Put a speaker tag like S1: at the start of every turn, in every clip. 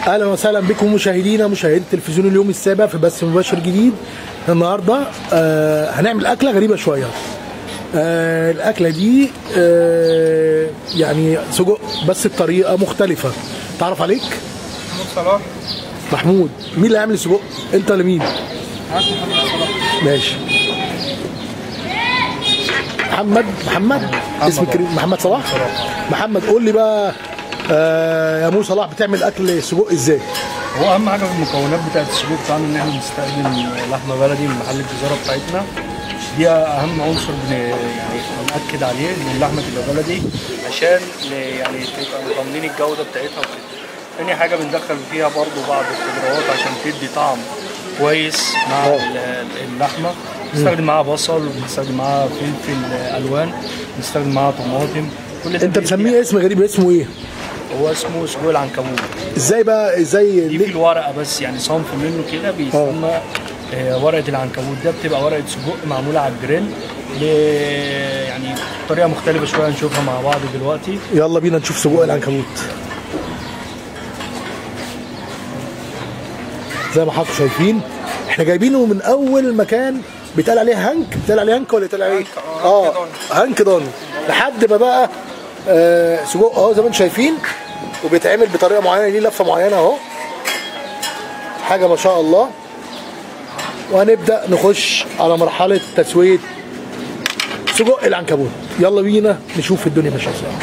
S1: اهلا وسهلا بكم مشاهدينا مشاهدي تلفزيون اليوم السابع في بث مباشر جديد النهارده آه هنعمل اكله غريبه شويه آه الاكله دي آه يعني سجق بس بطريقه مختلفه تعرف عليك
S2: محمود صلاح
S1: محمود مين اللي هيعمل السجق انت ولا مين
S2: معاك محمد صلاح
S1: ماشي محمد محمد اسم كريم محمد صلاح محمد قول لي بقى آه يا مو صلاح بتعمل اكل سجق ازاي
S2: هو اهم حاجه في المكونات بتاعت السجق بتاعنا ان احنا بنستخدم لحمه بلدي من محل الجزاره بتاعتنا دي اهم عنصر بن يعني بنأكد عليه ان اللحمه تبقى بلدي عشان ن- يعني تبقى ضامنين الجوده بتاعتها وكده تاني حاجه بندخل فيها برضو بعض الخضروات عشان تدي طعم كويس مع
S1: أوه.
S2: ال- اللحمه بنستخدم معاها بصل وبنستخدم معاها فلفل الوان بنستخدم معاها طماطم كل ده
S1: انت
S2: بيدي-
S1: مسميه اسم غريب اسمه ايه
S2: هو اسمه سجق العنكبوت
S1: ازاي بقى ازاي
S2: دي في
S1: ليه؟
S2: الورقه بس يعني صنف منه كده بيسمى آه، ورقه العنكبوت ده بتبقى ورقه سجق معموله على الجريل ب- يعني طريقه مختلفه شويه نشوفها مع بعض دلوقتي
S1: يلا بينا نشوف سجق العنكبوت زي ما حضراتكم شايفين احنا جايبينه من اول مكان بيتقال عليه هنك بيتقال عليه هنك ولا بيتقال عليه
S2: هنك، آه، هنك
S1: اه هنك ضاني لحد ما بقى آه سجق اهو زي ما انتم شايفين وبيتعمل بطريقه معينه ليه لفه معينه اهو حاجه ما شاء الله وهنبدا نخش على مرحله تسويه سجق العنكبوت يلا بينا نشوف الدنيا ماشيه ازاي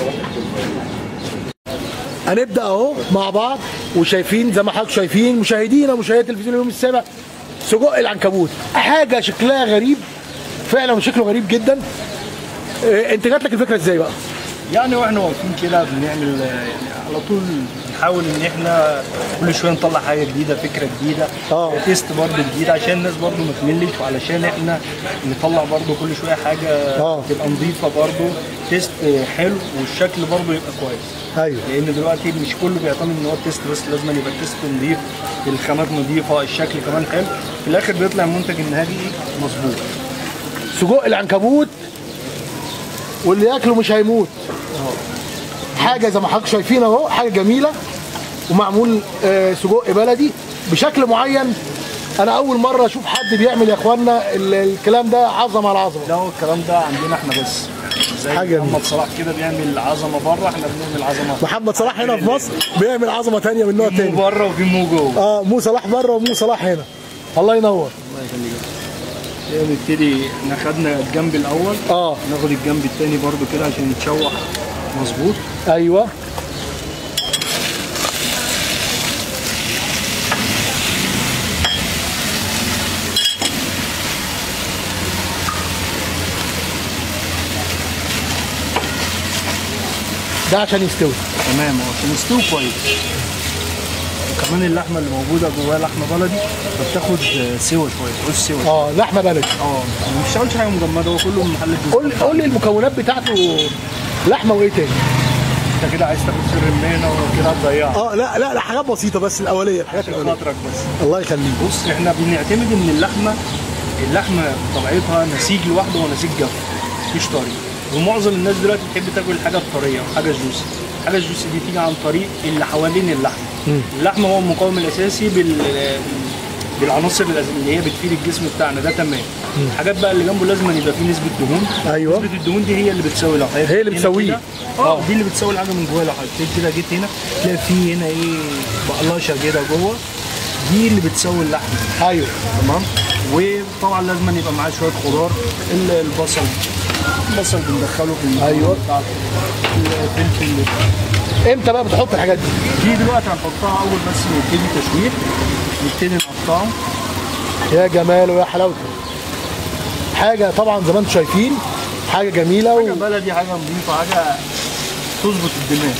S1: هنبدا اهو مع بعض وشايفين زي ما حضراتكم شايفين مشاهدينا مشاهدي تلفزيون اليوم السابع سجق العنكبوت حاجه شكلها غريب فعلا شكله غريب جدا إيه، انت جات لك الفكره ازاي بقى
S2: يعني واحنا واقفين كده بنعمل آه، يعني على طول بنحاول ان احنا كل شويه نطلع حاجه جديده فكره جديده
S1: آه.
S2: تيست برضه جديد عشان الناس برضه ما تملش وعلشان احنا نطلع برضه كل شويه حاجه
S1: آه.
S2: تبقى نظيفه برضه تيست حلو والشكل برضه يبقى كويس
S1: ايوه
S2: لان دلوقتي مش كله بيعتمد ان هو التيست بس لازم يبقى التيست نظيف الخامات نظيفه الشكل كمان حلو في الاخر بيطلع المنتج النهائي مظبوط
S1: سجق العنكبوت واللي ياكله مش هيموت حاجه زي ما حضراتكم شايفين اهو حاجه جميله ومعمول آه، سجق بلدي بشكل معين انا اول مره اشوف حد بيعمل يا اخوانا ال- الكلام ده عظمه على عظمه
S2: ده هو الكلام ده عندنا احنا بس زي
S1: حاجة
S2: محمد صلاح كده بيعمل عظمه بره احنا بنعمل عظمه
S1: محمد صلاح هنا في مصر بيعمل عظمه تانية من نوع
S2: في مو
S1: تاني
S2: بره وفي مو جوه
S1: اه مو صلاح بره ومو صلاح هنا الله ينور
S2: الله يخليك كده نبتدي احنا خدنا الجنب الاول
S1: اه
S2: ناخد الجنب التاني برضو كده عشان يتشوح مظبوط
S1: ايوه ده عشان يستوي
S2: تمام اهو عشان يستوي كويس وكمان اللحمه اللي موجوده جواها لحمه بلدي فبتاخد سوا شويه تعوز سوا
S1: اه لحمه بلدي
S2: اه ما بيشتغلش حاجه مجمده هو كله من محل الجزء
S1: قول قول لي المكونات بتاعته لحمه وايه تاني
S2: انت كده عايز تاخد سر المهنه وكده هتضيعها
S1: اه لا لا لا حاجات بسيطه بس الاوليه الحاجات
S2: عشان
S1: الاوليه
S2: خاطرك بس
S1: الله يخليك
S2: بص احنا بنعتمد ان اللحمه اللحمه طبيعتها نسيج لوحده ونسيج جاف مفيش طري ومعظم الناس دلوقتي بتحب تاكل الحاجه الطريه وحاجه جوسي الحاجه الجوسي دي تيجي عن طريق اللي حوالين اللحمه اللحمه هو المقاوم الاساسي بال بالعناصر الأز- اللي هي بتفيد الجسم بتاعنا ده تمام الحاجات بقى اللي جنبه لازم يبقى فيه نسبه دهون
S1: أيوة.
S2: نسبه الدهون دي هي اللي بتساوي لو حضرتك
S1: هي اللي
S2: هنا
S1: بتسويه.
S2: كده- اه دي اللي بتسوي الحاجه من جواها لو حضرتك كده جيت هنا تلاقي في هنا ايه بقلاشه كده جوه دي اللي بتسوي اللحمه
S1: ايوه
S2: تمام وطبعا لازم يبقى معاه شويه خضار ال- البصل البصل بندخله في المكونات
S1: أيوة.
S2: بتاعته الفلفل
S1: امتى بقى بتحط الحاجات دي
S2: دي دلوقتي هنحطها اول بس نبتدي تشويح نبتدي نقطعه
S1: يا جماله يا حلاوته حاجه طبعا زي ما انتم شايفين حاجه جميله
S2: حاجه
S1: و...
S2: بلدي حاجه نظيفه حاجه تظبط الدماغ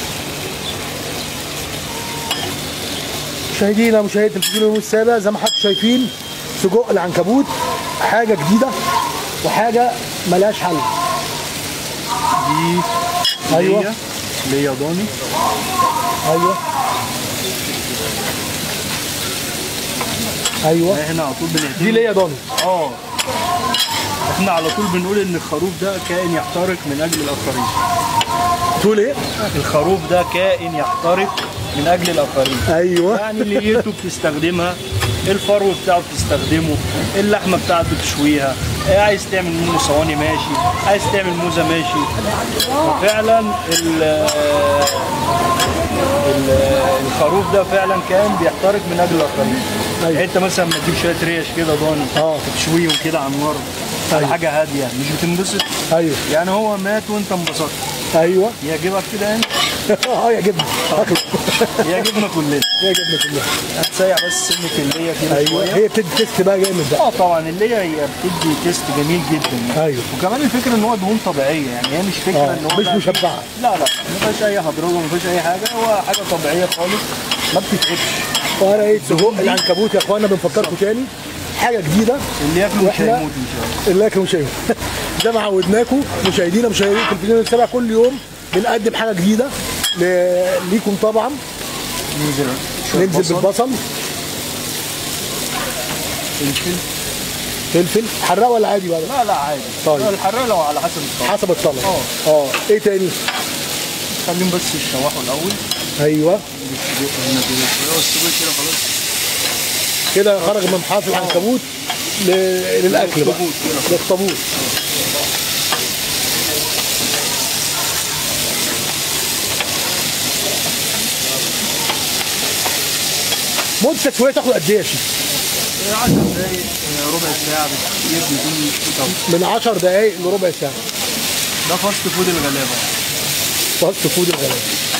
S1: مشاهدينا مشاهدي التلفزيون اليوم السابع زي ما حضراتكم شايفين سجق العنكبوت حاجه جديده وحاجه ملهاش حل
S2: دي
S1: أيوة.
S2: ليا ليا ضاني
S1: ايوه ايوه
S2: هنا على طول بنعتمد
S1: دي ليا ضاني
S2: اه احنا على طول بنقول ان الخروف ده كائن يحترق من اجل الاخرين
S1: تقول ايه؟
S2: الخروف ده كائن يحترق من اجل الاخرين
S1: ايوه
S2: يعني ليته بتستخدمها الفرو بتاعه بتستخدمه اللحمه بتاعته بتشويها إيه عايز تعمل منه صواني ماشي عايز تعمل موزه ماشي فعلا ال- ال- الخروف ده فعلا كان بيحترق من اجل الاخرين
S1: أيوة.
S2: يعني انت مثلا ما تجيب شويه ريش كده ضاني
S1: آه.
S2: تشويهم كده على النار على
S1: أيوة.
S2: حاجه هاديه مش بتنبسط
S1: ايوه
S2: يعني هو مات وانت انبسطت
S1: ايوه
S2: يعجبك كده انت
S1: اه يعجبني اكل
S2: يعجبنا كلنا
S1: يعجبني كلها
S2: هتسيح بس سنه اللية كده
S1: ايوه
S2: شويه
S1: هي بتدي تيست بقى جامد بقى
S2: اه طبعا اللية هي بتدي تيست جميل جدا يعني.
S1: ايوه
S2: وكمان الفكره ان هو دهون طبيعيه يعني هي مش فكره
S1: اه
S2: ان هو
S1: مش
S2: بقى-
S1: مشبعه
S2: لا لا ما فيهاش اي هدرجه ما فيهاش اي حاجه هو حاجه طبيعيه خالص ما بتتعبش
S1: وانا ايه سجق العنكبوت يا اخوانا بنفكركم تاني حاجه جديده
S2: اللي ياكله مش
S1: وإحنا-
S2: هيموت ان شاء الله
S1: الله يكرم شيء زي ما عودناكم مشاهدينا مشاهدين التلفزيون السابع كل يوم بنقدم حاجه جديده ل- ليكم طبعا
S2: ننزل شوية
S1: ننزل
S2: بصل،
S1: بالبصل
S2: فلفل
S1: فلفل حراق ولا عادي بقى
S2: لا لا عادي
S1: طيب.
S2: الحراق لو على حسب الطبق
S1: حسب الطلب
S2: اه.
S1: اه ايه تاني
S2: خليهم بس يشوحوا الاول
S1: ايوه
S2: بالسجق هنا كده شويه والسجق كده خلاص
S1: كده خرج من حافظ العنكبوت ل- للاكل بقى
S2: للطابوت كده.
S1: للطابوت مدة تسوية تاخد قد ايه يا شيخ؟
S2: 10 دقايق آه، ربع ساعه بالكتير بدون تطور
S1: من 10 دقايق لربع ساعة
S2: ده فاست فود الغلابه
S1: فاست فود الغلابة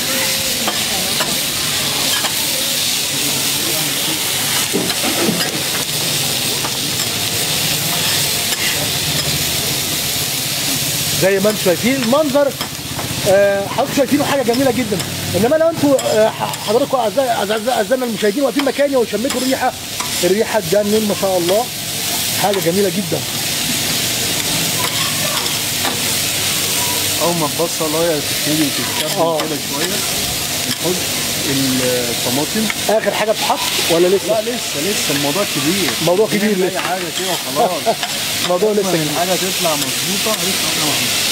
S1: زي ما انتم شايفين المنظر آه، حضراتكم شايفينه حاجه جميله جدا انما لو انتوا آه، حضراتكم اعزائي أعزائي- اعزائنا المشاهدين واقفين مكاني وشميتوا الريحه الريحه تجنن ما شاء الله حاجه جميله جدا
S2: اول ما البصله تبتدي تتشبك
S1: اه.
S2: كده شويه نحط الطماطم
S1: اخر حاجه بتحط ولا لسه؟
S2: لا لسه لسه الموضوع كبير
S1: الموضوع كبير
S2: نعمل
S1: لسه.
S2: اي حاجه كده وخلاص
S1: الموضوع لسه
S2: لما
S1: كبير.
S2: الحاجه تطلع مظبوطه هتطلع مظبوطه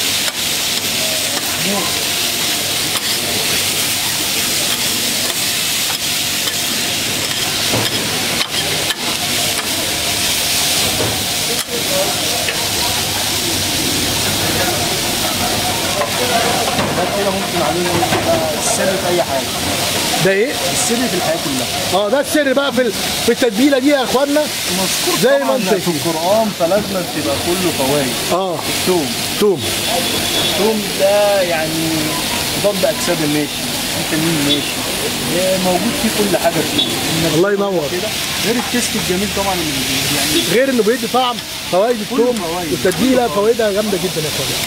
S2: ده كده ممكن عليه يبقى السر في اي حاجه
S1: ده ايه؟
S2: السر في الحياه كلها
S1: اه ده السر بقى في ال- في التتبيله دي يا اخوانا
S2: مذكور
S1: زي ما
S2: طبعا
S1: انت
S2: في
S1: شايفين.
S2: القران فلازم تبقى كله فوائد
S1: اه
S2: الثوم
S1: توم
S2: الثوم ده يعني ضد اجساد ماشي فيتامين ماشي آه، موجود فيه كل حاجه فيه إنك
S1: الله ينور.
S2: كده غير التيست الجميل طبعا اللي بي- يعني
S1: غير انه بيدي طعم فوائد التوم
S2: فوائد.
S1: والتتبيله فوائدها جامده جدا يا اخوانا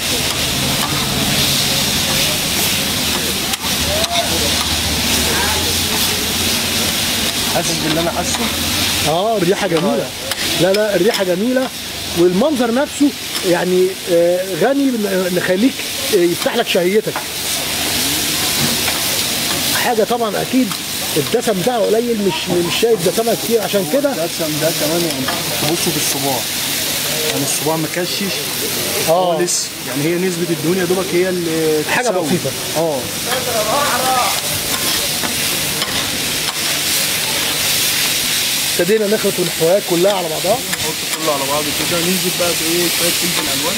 S2: حاسس باللي انا حاسه
S1: اه الريحه جميله لا لا الريحه جميله والمنظر نفسه يعني آه، غني بن- نخليك آه، يفتح لك شهيتك حاجه طبعا اكيد الدسم بتاعه قليل مش مش شايف دسمها كتير عشان كده
S2: ده السم ده كمان يعني تبصوا في الصباع يعني الصباع مكشش
S1: اه
S2: خالص يعني هي نسبه الدهون يا دوبك هي اللي
S1: حاجة
S2: تساوي.
S1: بسيطة.
S2: اه
S1: ابتدينا نخلط المحتويات كلها على بعضها
S2: نحط كله على بعض كده ننزل بقى بايه شويه فلفل الوان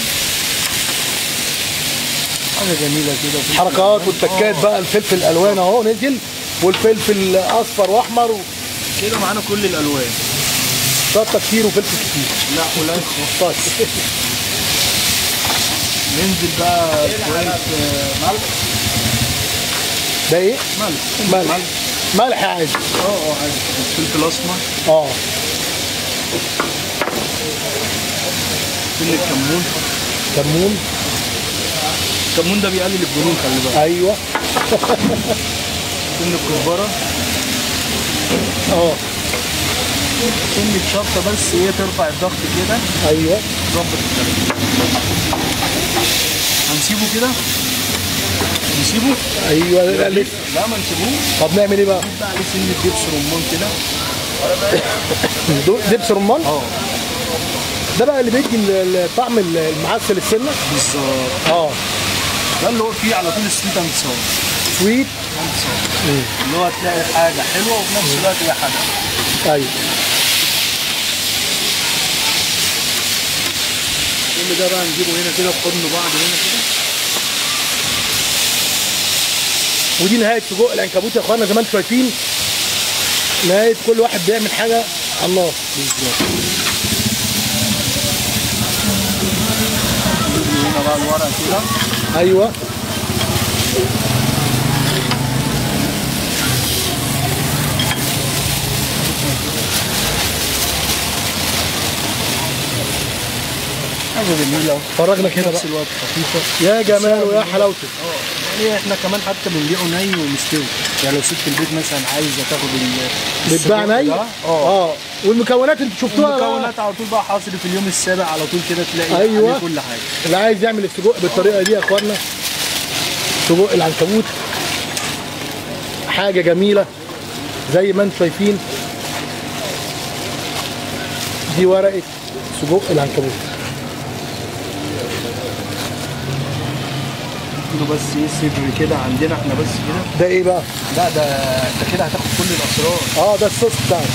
S2: حاجه جميله كده فلفل
S1: الحركات
S2: ألوان.
S1: والتكات
S2: آه.
S1: بقى الفلفل الالوان اهو نزل والفلفل اصفر واحمر و-
S2: كده معانا كل الالوان
S1: شطه كتير وفلفل كتير
S2: لا قليل
S1: طيب
S2: ننزل بقى شويه آه، ملح
S1: ده ايه؟
S2: ملح
S1: ملح ملح عادي
S2: اه اه عادي الفلفل اسمر
S1: اه
S2: سن الكمون
S1: كمون
S2: الكمون ده بيقلل الجنون خلي بالك
S1: ايوه
S2: سن الكزبره
S1: اه
S2: سن الشطه بس هي ترفع الضغط كده
S1: ايوه
S2: ظبط الكلام هنسيبه كده نسيبه
S1: ايوه لا لسه
S2: لا ما نسيبوش
S1: طب نعمل ايه بقى؟
S2: نحط بقى عليه سن دبس رمان كده
S1: دو- دبس رمان
S2: اه
S1: ده بقى اللي بيدي ال- الطعم ال- المعسل السنه
S2: بالظبط
S1: اه
S2: ده اللي هو فيه على طول السويت اند ساور
S1: سويت
S2: اللي هو تلاقي حاجه حلوه وفي نفس الوقت هي حاجه
S1: ايوه
S2: كل ده بقى نجيبه هنا كده في حضن بعض هنا كده
S1: ودي نهايه سجق العنكبوت يا اخوانا زي ما انتم شايفين نهايه كل واحد بيعمل حاجه على النار
S2: بالظبط نيجي هنا بقى لورا كده
S1: ايوه
S2: حاجه جميله
S1: فرجنا كده
S2: في
S1: بقى
S2: نفس الوقت خفيفه
S1: يا جمال ويا حلاوته
S2: يعني احنا كمان حتى بنبيعه ني ومستوي يعني لو ست البيت مثلا عايزه تاخد ال
S1: بتباع
S2: السجق
S1: ني
S2: ده، اه
S1: اه والمكونات انتوا شفتوها بقى.
S2: المكونات على طول بقى حاصل في اليوم السابع على طول كده تلاقي
S1: أيوة.
S2: عليه كل حاجه
S1: اللي عايز يعمل السجق بالطريقه دي يا اخوانا سجق العنكبوت حاجه جميله زي ما انتم شايفين دي ورقه سجق العنكبوت
S2: له بس ايه صدر كده عندنا احنا بس كده
S1: ده ايه بقى
S2: لا ده انت كده هتاخد كل الاسرار
S1: اه ده الصوص بتاعنا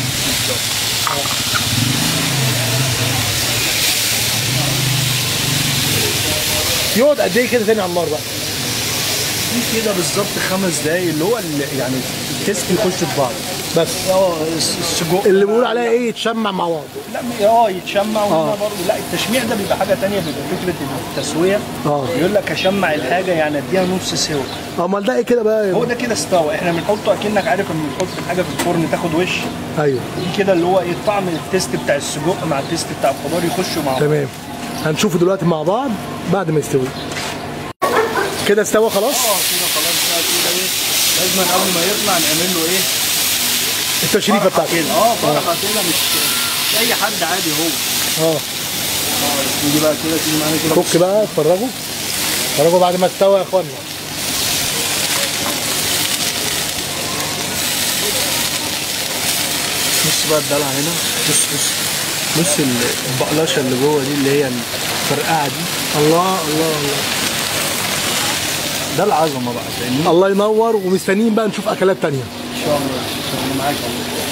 S1: يقعد قد ايه كده تاني على النار بقى
S2: دي كده بالظبط خمس دقايق اللي هو ال- يعني التيست يخش في بعض
S1: بس
S2: اه الس- السجق
S1: اللي بيقول عليها ايه يتشمع مع بعض
S2: لا م- اه يتشمع وهنا برضه لا التشميع ده بيبقى حاجه تانية بيبقى فكره التسويه
S1: اه.
S2: يقول لك اشمع الحاجه يعني اديها نص سوا
S1: امال ده ايه كده بقى
S2: هو ده كده استوى احنا بنحطه اكنك عارف لما بتحط الحاجه في الفرن تاخد وش
S1: ايوه
S2: دي كده اللي هو ايه الطعم التيست بتاع السجق مع التيست بتاع الخضار يخشوا مع بعض
S1: تمام هنشوفه دلوقتي مع بعض بعد ما يستوي كده استوى خلاص
S2: اه كده خلاص بقى كده ايه لازم اول ما يطلع نعمل له ايه
S1: التشريفه
S2: فرخة
S1: بتاعته
S2: كده اه فرخه كده مش مش اي حد عادي هو
S1: اه
S2: اه نيجي بقى كده تيجي معانا كده
S1: كوك بقى اتفرجوا اتفرجوا بعد ما استوى يا اخوانا
S2: بص بقى الدلع هنا بص بص بص ال- البقلشه اللي جوه دي اللي هي الفرقعه دي
S1: الله الله الله
S2: ده العظمه بقى فاهمني
S1: الله ينور ومستنيين بقى نشوف اكلات تانية
S2: ان شاء الله ان شاء الله معاك والله